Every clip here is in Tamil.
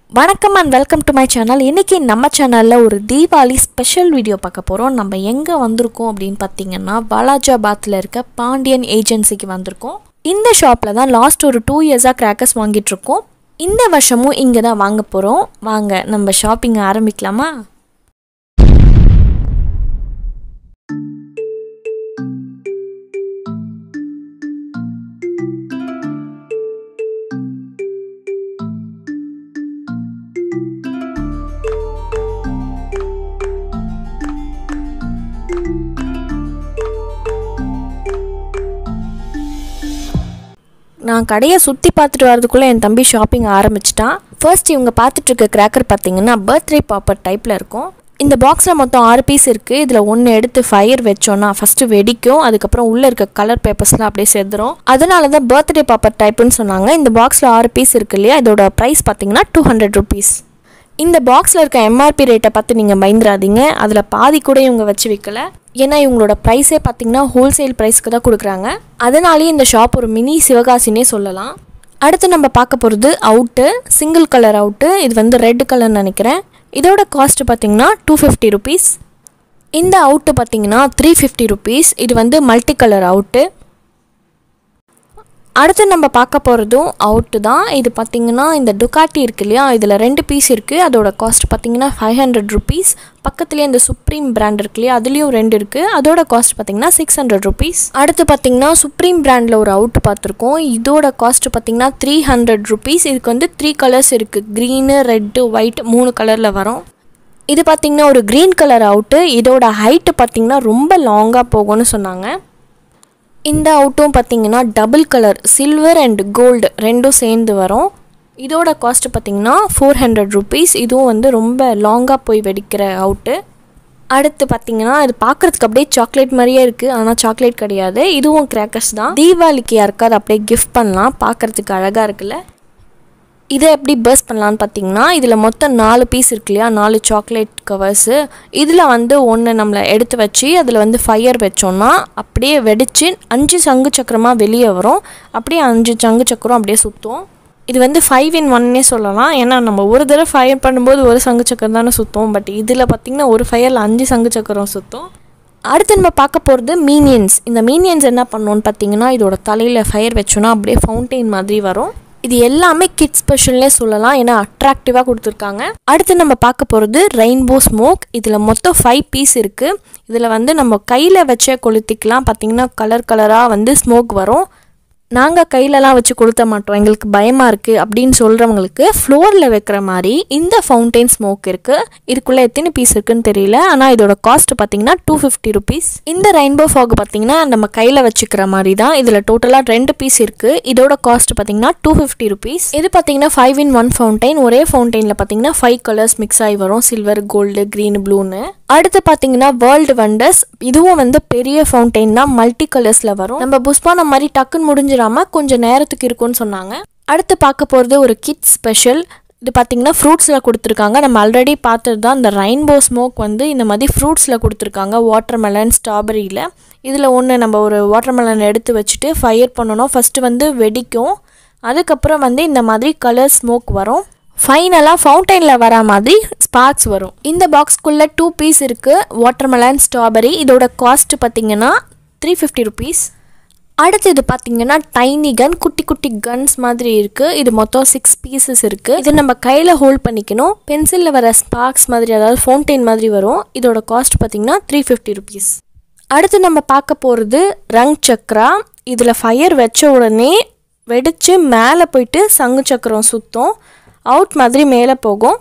வணக்கம் and welcome to my channel இன்றைக்கி நம்ம சேனலில் ஒரு தீபாவளி ஸ்பெஷல் வீடியோ பார்க்க போகிறோம் நம்ம எங்கே வந்திருக்கோம் அப்படின்னு பார்த்தீங்கன்னா வாலாஜாபாத்தில் இருக்க பாண்டியன் ஏஜென்சிக்கு வந்திருக்கோம் இந்த ஷாப்பில் தான் லாஸ்ட் ஒரு டூ இயர்ஸாக கிராக்கர்ஸ் வாங்கிட்டு இருக்கோம் இந்த வருஷமும் இங்கே தான் வாங்க போகிறோம் வாங்க நம்ம ஷாப்பிங் ஆரம்பிக்கலாமா நான் கடையை சுற்றி பார்த்துட்டு வரதுக்குள்ளே என் தம்பி ஷாப்பிங் ஆரம்பிச்சிட்டான் ஃபர்ஸ்ட் இவங்க பார்த்துட்டு இருக்க கிராக்கர் பார்த்தீங்கன்னா பர்த்டே பாப்பர் டைப்பில் இருக்கும் இந்த பாக்ஸில் மொத்தம் ஆறு பீஸ் இருக்குது இதில் ஒன்று எடுத்து ஃபயர் வச்சோன்னா ஃபஸ்ட்டு வெடிக்கும் அதுக்கப்புறம் உள்ளே இருக்க கலர் பேப்பர்ஸ்லாம் அப்படியே செத்துரும் அதனால தான் பர்த்டே பாப்பர் டைப்புன்னு சொன்னாங்க இந்த பாக்ஸில் ஆறு பீஸ் இருக்கு இல்லையா இதோட ப்ரைஸ் பார்த்தீங்கன்னா டூ ஹண்ட்ரட் ருபீஸ் இந்த பாக்ஸில் இருக்க எம்ஆர்பி ரேட்டை பார்த்து நீங்கள் பயந்துராதீங்க அதில் பாதி கூட இவங்க வச்சு விற்கல ஏன்னா இவங்களோட ப்ரைஸே பார்த்தீங்கன்னா ஹோல்சேல் ப்ரைஸ்க்கு தான் கொடுக்குறாங்க அதனாலேயே இந்த ஷாப் ஒரு மினி சிவகாசினே சொல்லலாம் அடுத்து நம்ம பார்க்க போகிறது அவுட்டு சிங்கிள் கலர் அவுட்டு இது வந்து ரெட் கலர்னு நினைக்கிறேன் இதோட காஸ்ட் பார்த்தீங்கன்னா டூ ஃபிஃப்டி ருபீஸ் இந்த அவுட்டு பார்த்தீங்கன்னா த்ரீ ஃபிஃப்டி ருபீஸ் இது வந்து மல்டி கலர் அவுட்டு அடுத்து நம்ம பார்க்க போகிறதும் அவுட்டு தான் இது பார்த்திங்கன்னா இந்த டுக்காட்டி இருக்கு இல்லையா இதில் ரெண்டு பீஸ் இருக்குது அதோட காஸ்ட் பார்த்திங்கன்னா ஃபைவ் ஹண்ட்ரட் ருபீஸ் பக்கத்துலேயே இந்த சுப்ரீம் பிராண்ட் இருக்கு இல்லையா அதுலேயும் ரெண்டு இருக்குது அதோட காஸ்ட் பார்த்திங்கன்னா சிக்ஸ் ஹண்ட்ரட் ருபீஸ் அடுத்து பார்த்திங்கன்னா சுப்ரீம் பிராண்டில் ஒரு அவுட்டு பார்த்துருக்கோம் இதோட காஸ்ட் பார்த்திங்கன்னா த்ரீ ஹண்ட்ரட் ருபீஸ் இதுக்கு வந்து த்ரீ கலர்ஸ் இருக்குது க்ரீனு ரெட்டு ஒயிட் மூணு கலரில் வரும் இது பார்த்திங்கன்னா ஒரு க்ரீன் கலர் அவுட்டு இதோட ஹைட்டு பார்த்திங்கன்னா ரொம்ப லாங்காக போகும்னு சொன்னாங்க இந்த அவுட்டும் பார்த்தீங்கன்னா double colour silver and gold ரெண்டும் சேர்ந்து வரும் இதோட காஸ்ட் பார்த்தீங்கன்னா ஃபோர் ஹண்ட்ரட் ருபீஸ் இதுவும் வந்து ரொம்ப லாங்காக போய் வெடிக்கிற அவுட்டு அடுத்து பார்த்தீங்கன்னா இது பார்க்குறதுக்கு அப்படியே சாக்லேட் மாதிரியே இருக்குது ஆனால் சாக்லேட் கிடையாது இதுவும் கிராக்கர்ஸ் தான் தீபாவளிக்கு யாருக்காவது அப்படியே கிஃப்ட் பண்ணலாம் பார்க்குறதுக்கு அழகாக இருக்குல்ல இதை எப்படி பர்ஸ் பண்ணலான்னு பார்த்தீங்கன்னா இதில் மொத்தம் நாலு பீஸ் இருக்கு இல்லையா நாலு சாக்லேட் கவர்ஸு இதில் வந்து ஒன்று நம்மளை எடுத்து வச்சு அதில் வந்து ஃபயர் வச்சோன்னா அப்படியே வெடித்து அஞ்சு சங்கு சக்கரமாக வெளியே வரும் அப்படியே அஞ்சு சங்கு சக்கரம் அப்படியே சுற்றும் இது வந்து ஃபைவ் இன் ஒன்னே சொல்லலாம் ஏன்னா நம்ம ஒரு தடவை ஃபயர் பண்ணும்போது ஒரு சங்கு சக்கரம் தானே சுற்றும் பட் இதில் பார்த்திங்கன்னா ஒரு ஃபயரில் அஞ்சு சங்கு சக்கரம் சுற்றும் அடுத்து நம்ம பார்க்க போகிறது மீனியன்ஸ் இந்த மீனியன்ஸ் என்ன பண்ணோன்னு பார்த்தீங்கன்னா இதோட தலையில் ஃபயர் வச்சோன்னா அப்படியே ஃபவுண்டெயின் மாதிரி வரும் இது எல்லாமே கிட் ஸ்பெஷல்னே சொல்லலாம் ஏன்னா அட்ராக்டிவாக கொடுத்துருக்காங்க அடுத்து நம்ம பார்க்க போகிறது ரெயின்போ ஸ்மோக் இதில் மொத்தம் ஃபைவ் பீஸ் இருக்குது இதில் வந்து நம்ம கையில் வச்ச கொளுத்திக்கலாம் பார்த்தீங்கன்னா கலர் கலராக வந்து ஸ்மோக் வரும் நாங்கள் கையிலலாம் வச்சு கொளுத்த மாட்டோம் எங்களுக்கு பயமாக இருக்குது அப்படின்னு சொல்கிறவங்களுக்கு ஃப்ளோரில் வைக்கிற மாதிரி இந்த ஃபவுண்டைன் ஸ்மோக் இருக்குது இதுக்குள்ளே எத்தனை பீஸ் இருக்குன்னு தெரியல ஆனால் இதோட காஸ்ட் பார்த்தீங்கன்னா டூ ஃபிஃப்டி ருபீஸ் இந்த ரெயின்போ ஃபாக் பார்த்தீங்கன்னா நம்ம கையில் வச்சுக்கிற மாதிரி தான் இதில் டோட்டலாக ரெண்டு பீஸ் இருக்குது இதோட காஸ்ட் பார்த்தீங்கன்னா டூ ஃபிஃப்டி ருபீஸ் இது பார்த்தீங்கன்னா ஃபைவ் இன் ஒன் ஃபவுண்டைன் ஒரே ஃபவுண்டைனில் பார்த்தீங்கன்னா ஃபைவ் கலர்ஸ் மிக்ஸ் ஆகி வரும் சில்வர் கோல்டு க்ரீன் ப்ளூன்னு அடுத்து பார்த்தீங்கன்னா வேர்ல்டு வண்டர்ஸ் இதுவும் வந்து பெரிய ஃபவுண்டைன் தான் மல்டி கலர்ஸில் வரும் நம்ம புஷ்பான மாதிரி டக்குன்னு முடிஞ்சிடாம கொஞ்சம் நேரத்துக்கு இருக்கும்னு சொன்னாங்க அடுத்து பார்க்க போகிறது ஒரு கிட் ஸ்பெஷல் இது பார்த்தீங்கன்னா ஃப்ரூட்ஸில் கொடுத்துருக்காங்க நம்ம ஆல்ரெடி பார்த்தது தான் இந்த ரெயின்போ ஸ்மோக் வந்து இந்த மாதிரி ஃப்ரூட்ஸில் கொடுத்துருக்காங்க வாட்டர்மெலன் ஸ்ட்ராபெரியில் இதில் ஒன்று நம்ம ஒரு வாட்டர்மெலன் எடுத்து வச்சுட்டு ஃபயர் பண்ணணும் ஃபஸ்ட்டு வந்து வெடிக்கும் அதுக்கப்புறம் வந்து இந்த மாதிரி கலர் ஸ்மோக் வரும் ஃபைனலாக ஃபவுண்டைனில் வர மாதிரி ஸ்பார்க்ஸ் வரும் இந்த பாக்ஸ்க்குள்ளே டூ பீஸ் இருக்குது வாட்டர்மெலன் ஸ்ட்ராபெரி இதோட காஸ்ட் பார்த்தீங்கன்னா த்ரீ ஃபிஃப்டி ருபீஸ் அடுத்து இது பார்த்தீங்கன்னா டைனி கன் குட்டி குட்டி கன்ஸ் மாதிரி இருக்குது இது மொத்தம் சிக்ஸ் பீசஸ் இருக்குது இது நம்ம கையில் ஹோல்ட் பண்ணிக்கணும் பென்சிலில் வர ஸ்பார்க்ஸ் மாதிரி அதாவது ஃபவுண்டைன் மாதிரி வரும் இதோட காஸ்ட் பார்த்தீங்கன்னா த்ரீ ஃபிஃப்டி ருபீஸ் அடுத்து நம்ம பார்க்க போகிறது ரங் சக்ரா இதில் ஃபயர் வச்ச உடனே வெடித்து மேலே போயிட்டு சங்கு சக்கரம் சுற்றும் அவுட் மாதிரி மேலே போகும்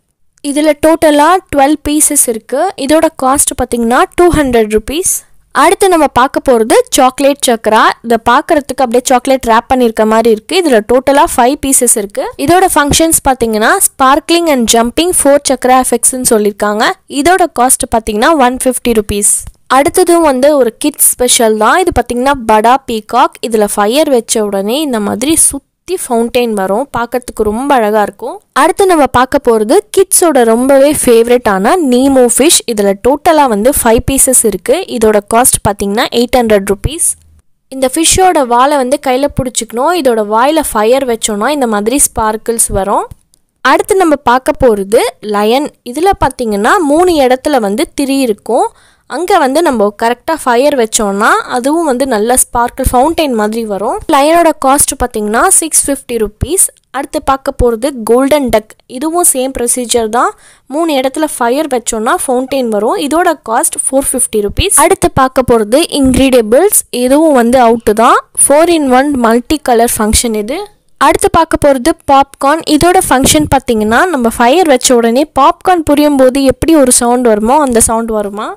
இதில் டோட்டலாக டுவெல் பீசஸ் இருக்குது இதோட காஸ்ட் பார்த்திங்கன்னா டூ ஹண்ட்ரட் ருபீஸ் அடுத்து நம்ம பார்க்க போகிறது சாக்லேட் சக்கரா இதை பார்க்குறதுக்கு அப்படியே சாக்லேட் ரேப் பண்ணியிருக்க மாதிரி இருக்குது இதில் டோட்டலாக ஃபைவ் பீசஸ் இருக்குது இதோட ஃபங்க்ஷன்ஸ் பார்த்தீங்கன்னா ஸ்பார்க்லிங் அண்ட் ஜம்பிங் ஃபோர் சக்கரா எஃபெக்ட்ஸ்னு சொல்லியிருக்காங்க இதோட காஸ்ட் பார்த்தீங்கன்னா ஒன் ஃபிஃப்டி ருபீஸ் அடுத்ததும் வந்து ஒரு கிட்ஸ் ஸ்பெஷல் தான் இது பார்த்தீங்கன்னா படா பீகாக் இதில் ஃபயர் வச்ச உடனே இந்த மாதிரி சுற்றி ஃபவுண்டைன் வரும் பார்க்கறதுக்கு ரொம்ப அழகாக இருக்கும் அடுத்து நம்ம பார்க்க போகிறது கிட்ஸோட ரொம்பவே ஃபேவரட்டான நீமோ ஃபிஷ் இதில் டோட்டலாக வந்து ஃபைவ் பீசஸ் இருக்குது இதோட காஸ்ட் பார்த்தீங்கன்னா எயிட் ஹண்ட்ரட் ருபீஸ் இந்த ஃபிஷ்ஷோட வாலை வந்து கையில் பிடிச்சிக்கணும் இதோட வாயில் ஃபயர் வச்சோன்னா இந்த மாதிரி ஸ்பார்க்கிள்ஸ் வரும் அடுத்து நம்ம பார்க்க போகிறது லயன் இதில் பார்த்தீங்கன்னா மூணு இடத்துல வந்து திரி இருக்கும் அங்கே வந்து நம்ம கரெக்டாக ஃபயர் வச்சோம்னா அதுவும் வந்து நல்ல ஸ்பார்க்கிள் ஃபவுண்டைன் மாதிரி வரும் லயனோட காஸ்ட் பார்த்தீங்கன்னா சிக்ஸ் ஃபிஃப்டி ருபீஸ் அடுத்து பார்க்க போகிறது கோல்டன் டக் இதுவும் சேம் ப்ரொசீஜர் தான் மூணு இடத்துல ஃபயர் வச்சோம்னா ஃபவுண்டைன் வரும் இதோட காஸ்ட் ஃபோர் ஃபிஃப்டி ருபீஸ் அடுத்து பார்க்க போகிறது இன்க்ரீடியபிள்ஸ் இதுவும் வந்து அவுட்டு தான் four in one multi colour function இது அடுத்து பார்க்க போகிறது பாப்கார்ன் இதோட ஃபங்க்ஷன் பார்த்தீங்கன்னா நம்ம ஃபயர் வச்ச உடனே பாப்கார்ன் புரியும் போது எப்படி ஒரு சவுண்ட் வருமோ அந்த சவுண்ட் வருமா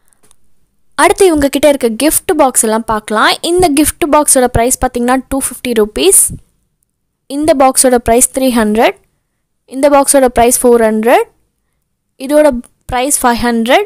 அடுத்து இவங்க கிட்ட இருக்க gift பாக்ஸ் எல்லாம் பார்க்கலாம் இந்த gift பாக்ஸோட ப்ரைஸ் பார்த்தீங்கன்னா டூ ஃபிஃப்டி ருபீஸ் இந்த பாக்ஸோட ப்ரைஸ் த்ரீ ஹண்ட்ரட் இந்த பாக்ஸோட ப்ரைஸ் ஃபோர் ஹண்ட்ரட் இதோட ப்ரைஸ் ஃபைவ் ஹண்ட்ரட்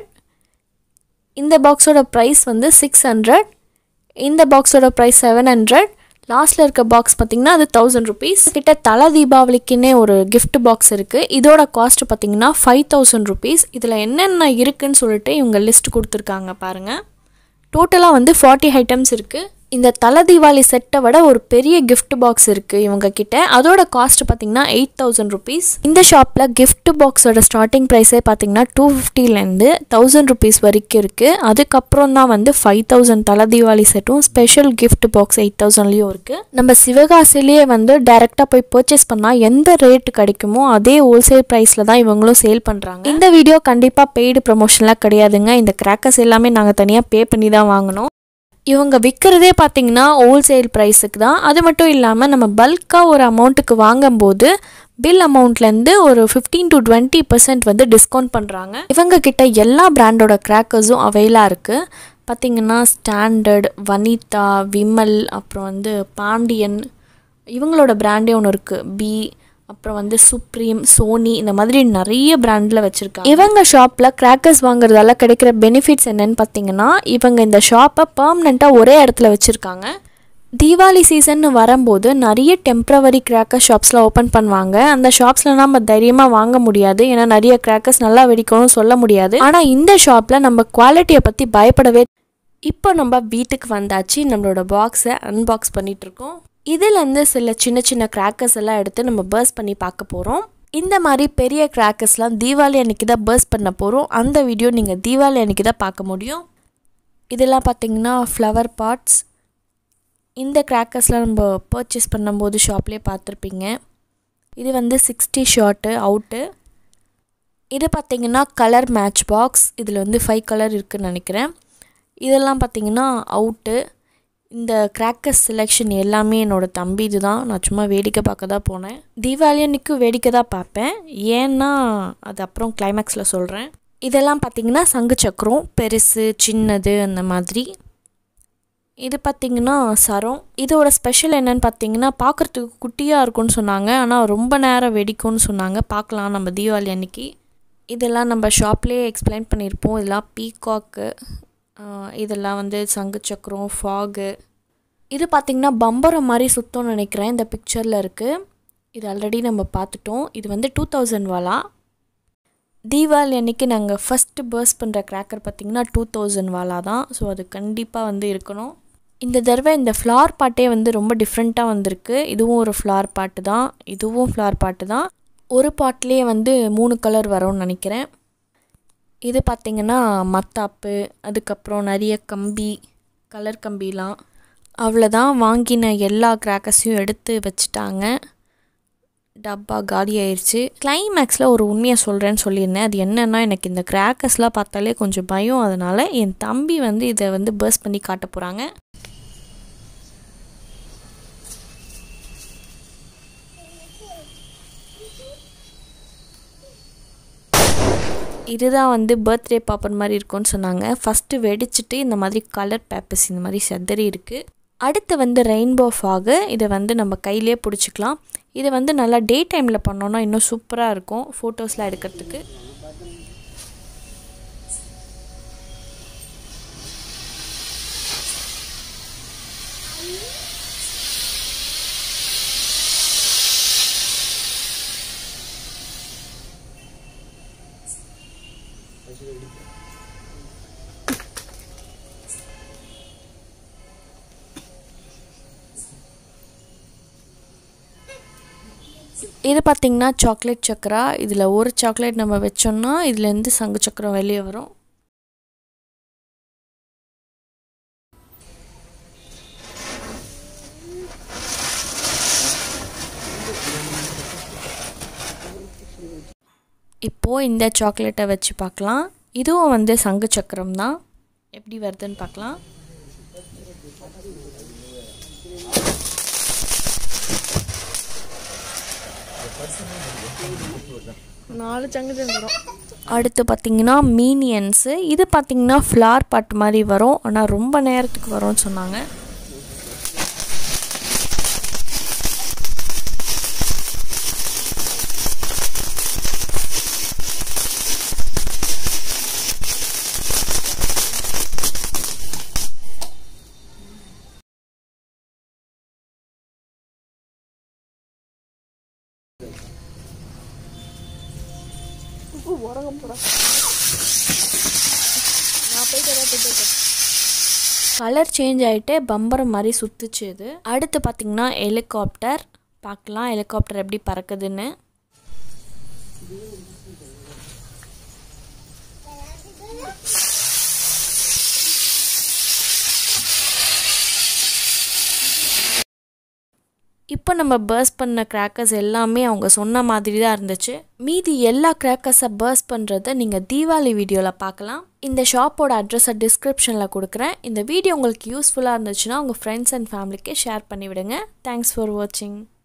இந்த பாக்ஸோட ப்ரைஸ் வந்து சிக்ஸ் ஹண்ட்ரட் இந்த பாக்ஸோட ப்ரைஸ் செவன் ஹண்ட்ரட் லாஸ்ட்டில் இருக்க பாக்ஸ் பார்த்தீங்கன்னா அது தௌசண்ட் ருபீஸ் கிட்ட தலை தீபாவளிக்குன்னே ஒரு gift பாக்ஸ் இருக்குது இதோட காஸ்ட் பார்த்தீங்கன்னா ஃபைவ் தௌசண்ட் ருபீஸ் இதில் என்னென்ன இருக்குன்னு சொல்லிட்டு இவங்க லிஸ்ட் கொடுத்துருக்காங்க பாருங்கள் டோட்டலாக வந்து ஃபார்ட்டி ஐட்டம்ஸ் இருக்குது இந்த தலை தீபாவளி செட்டை விட ஒரு பெரிய gift பாக்ஸ் இருக்குது இவங்க கிட்ட அதோட காஸ்ட் பார்த்தீங்கன்னா எயிட் தௌசண்ட் ருபீஸ் இந்த ஷாப்பில் gift பாக்ஸோட ஸ்டார்டிங் ப்ரைஸே பார்த்தீங்கன்னா டூ ஃபிஃப்டிலேருந்து தௌசண்ட் ருபீஸ் வரைக்கும் இருக்குது அதுக்கப்புறம் தான் வந்து ஃபைவ் தௌசண்ட் தலை தீபாவளி செட்டும் ஸ்பெஷல் gift பாக்ஸ் எயிட் தௌசண்ட்லேயும் இருக்குது நம்ம சிவகாசிலேயே வந்து டைரெக்டாக போய் பர்ச்சேஸ் பண்ணால் எந்த ரேட் கிடைக்குமோ அதே ஹோல்சேல் ப்ரைஸில் தான் இவங்களும் சேல் பண்ணுறாங்க இந்த வீடியோ கண்டிப்பாக பெய்டு ப்ரமோஷன்லாம் கிடையாதுங்க இந்த கிராக்கர்ஸ் எல்லாமே நாங்கள் தனியாக பே பண்ணி தான் வாங்கினோம் இவங்க விற்கிறதே பார்த்தீங்கன்னா ஹோல்சேல் ப்ரைஸுக்கு தான் அது மட்டும் இல்லாமல் நம்ம பல்காக ஒரு அமௌண்ட்டுக்கு வாங்கும்போது பில் அமௌண்ட்லேருந்து ஒரு ஃபிஃப்டீன் டு டுவெண்ட்டி பர்சன்ட் வந்து டிஸ்கவுண்ட் பண்ணுறாங்க இவங்க கிட்ட எல்லா பிராண்டோட கிராக்கர்ஸும் அவைலாக இருக்குது பார்த்தீங்கன்னா ஸ்டாண்டர்ட் வனிதா விமல் அப்புறம் வந்து பாண்டியன் இவங்களோட பிராண்டே ஒன்று இருக்குது பி அப்புறம் வந்து சுப்ரீம் சோனி இந்த மாதிரி நிறைய பிராண்டில் வச்சுருக்காங்க இவங்க ஷாப்பில் கிராக்கர்ஸ் வாங்குறதால கிடைக்கிற பெனிஃபிட்ஸ் என்னன்னு பார்த்தீங்கன்னா இவங்க இந்த ஷாப்பை பர்மனெண்ட்டாக ஒரே இடத்துல வச்சுருக்காங்க தீபாவளி சீசன் வரும்போது நிறைய டெம்ப்ரவரி கிராக்கர் ஷாப்ஸ்லாம் ஓப்பன் பண்ணுவாங்க அந்த ஷாப்ஸில் நம்ம தைரியமாக வாங்க முடியாது ஏன்னா நிறைய கிராக்கர்ஸ் நல்லா வெடிக்கும்னு சொல்ல முடியாது ஆனால் இந்த ஷாப்பில் நம்ம குவாலிட்டியை பற்றி பயப்படவே இப்போ நம்ம வீட்டுக்கு வந்தாச்சு நம்மளோட பாக்ஸை அன்பாக்ஸ் பண்ணிகிட்ருக்கோம் இதுலேருந்து சில சின்ன சின்ன கிராக்கர்ஸ் எல்லாம் எடுத்து நம்ம பர்ஸ் பண்ணி பார்க்க போகிறோம் இந்த மாதிரி பெரிய கிராக்கர்ஸ்லாம் தீபாவளி அன்னைக்கு தான் பர்ஸ் பண்ண போகிறோம் அந்த வீடியோ நீங்கள் தீபாவளி அன்னைக்கு தான் பார்க்க முடியும் இதெல்லாம் பார்த்தீங்கன்னா ஃப்ளவர் பாட்ஸ் இந்த கிராக்கர்ஸ்லாம் நம்ம பர்ச்சேஸ் பண்ணும்போது ஷாப்லேயே பார்த்துருப்பீங்க இது வந்து சிக்ஸ்டி ஷார்ட்டு அவுட்டு இது பார்த்தீங்கன்னா கலர் மேட்ச் பாக்ஸ் இதில் வந்து ஃபைவ் கலர் இருக்குதுன்னு நினைக்கிறேன் இதெல்லாம் பார்த்தீங்கன்னா அவுட்டு இந்த கிராக்கர்ஸ் செலெக்ஷன் எல்லாமே என்னோடய தம்பி இது தான் நான் சும்மா வேடிக்கை பார்க்க தான் போனேன் தீபாவளி அன்னைக்கு வேடிக்கை தான் பார்ப்பேன் ஏன்னா அது அப்புறம் கிளைமேக்ஸில் சொல்கிறேன் இதெல்லாம் பார்த்தீங்கன்னா சங்கு சக்கரம் பெருசு சின்னது அந்த மாதிரி இது பார்த்திங்கன்னா சரம் இதோட ஸ்பெஷல் என்னன்னு பார்த்தீங்கன்னா பார்க்குறதுக்கு குட்டியாக இருக்கும்னு சொன்னாங்க ஆனால் ரொம்ப நேரம் வெடிக்கும்னு சொன்னாங்க பார்க்கலாம் நம்ம தீபாவளி அன்னைக்கு இதெல்லாம் நம்ம ஷாப்லேயே எக்ஸ்பிளைன் பண்ணியிருப்போம் இதெல்லாம் பீகாக்கு இதெல்லாம் வந்து சங்கு சக்கரம் ஃபாகு இது பார்த்திங்கன்னா பம்பரம் மாதிரி சுத்தம்னு நினைக்கிறேன் இந்த பிக்சரில் இருக்குது இது ஆல்ரெடி நம்ம பார்த்துட்டோம் இது வந்து டூ தௌசண்ட் வாலா தீபாவளி அன்னைக்கு நாங்கள் ஃபஸ்ட்டு பர்ஸ் பண்ணுற கிராக்கர் பார்த்திங்கன்னா டூ தௌசண்ட் வாலா தான் ஸோ அது கண்டிப்பாக வந்து இருக்கணும் இந்த தடவை இந்த ஃப்ளார் பாட்டே வந்து ரொம்ப டிஃப்ரெண்ட்டாக வந்திருக்கு இதுவும் ஒரு ஃப்ளார் பாட்டு தான் இதுவும் ஃப்ளார் பாட்டு தான் ஒரு பாட்லேயே வந்து மூணு கலர் வரும்னு நினைக்கிறேன் இது பார்த்திங்கன்னா மத்தாப்பு அதுக்கப்புறம் நிறைய கம்பி கலர் கம்பிலாம் அவ்வளோதான் வாங்கின எல்லா கிராக்கர்ஸையும் எடுத்து வச்சுட்டாங்க டப்பா காலி ஆயிடுச்சு கிளைமேக்ஸில் ஒரு உண்மையை சொல்கிறேன்னு சொல்லியிருந்தேன் அது என்னென்னா எனக்கு இந்த கிராக்கர்ஸ்லாம் பார்த்தாலே கொஞ்சம் பயம் அதனால் என் தம்பி வந்து இதை வந்து பர்ஸ் பண்ணி காட்ட போகிறாங்க இதுதான் வந்து பர்த்டே பாப்பர் மாதிரி இருக்கும்னு சொன்னாங்க ஃபஸ்ட்டு வெடிச்சிட்டு இந்த மாதிரி கலர் பேப்பர்ஸ் இந்த மாதிரி செதறி இருக்குது அடுத்து வந்து ரெயின்போ ஃபாகு இதை வந்து நம்ம கையிலே பிடிச்சிக்கலாம் இதை வந்து நல்லா டே டைமில் பண்ணோன்னா இன்னும் சூப்பராக இருக்கும் ஃபோட்டோஸ்லாம் எடுக்கிறதுக்கு இது பார்த்திங்கன்னா சாக்லேட் சக்கரா இதில் ஒரு சாக்லேட் நம்ம வச்சோம்னா இதுலேருந்து சங்கு சக்கரம் வெளியே வரும் இப்போது இந்த சாக்லேட்டை வச்சு பார்க்கலாம் இதுவும் வந்து சங்கு சக்கரம் தான் எப்படி வருதுன்னு பார்க்கலாம் நாலு சங்கு வரும் அடுத்து பார்த்தீங்கன்னா மீனியன்ஸு இது பார்த்தீங்கன்னா ஃப்ளார் பாட் மாதிரி வரும் ஆனால் ரொம்ப நேரத்துக்கு வரும்னு சொன்னாங்க கலர் சேஞ்ச் ஆகிட்டு பம்பரம் மாதிரி சுற்றுச்சு இது அடுத்து பார்த்திங்கன்னா ஹெலிகாப்டர் பார்க்கலாம் ஹெலிகாப்டர் எப்படி பறக்குதுன்னு இப்போ நம்ம பர்ஸ் பண்ண கிராக்கர்ஸ் எல்லாமே அவங்க சொன்ன மாதிரி தான் இருந்துச்சு மீதி எல்லா கிராக்கர்ஸை பர்ஸ் பண்ணுறத நீங்கள் தீபாவளி வீடியோவில் பார்க்கலாம் இந்த ஷாப்போட அட்ரஸை டிஸ்கிரிப்ஷனில் கொடுக்குறேன் இந்த வீடியோ உங்களுக்கு யூஸ்ஃபுல்லாக இருந்துச்சுன்னா உங்கள் ஃப்ரெண்ட்ஸ் அண்ட் ஃபேமிலிக்கு ஷேர் பண்ணிவிடுங்க தேங்க்ஸ் ஃபார் வாட்சிங்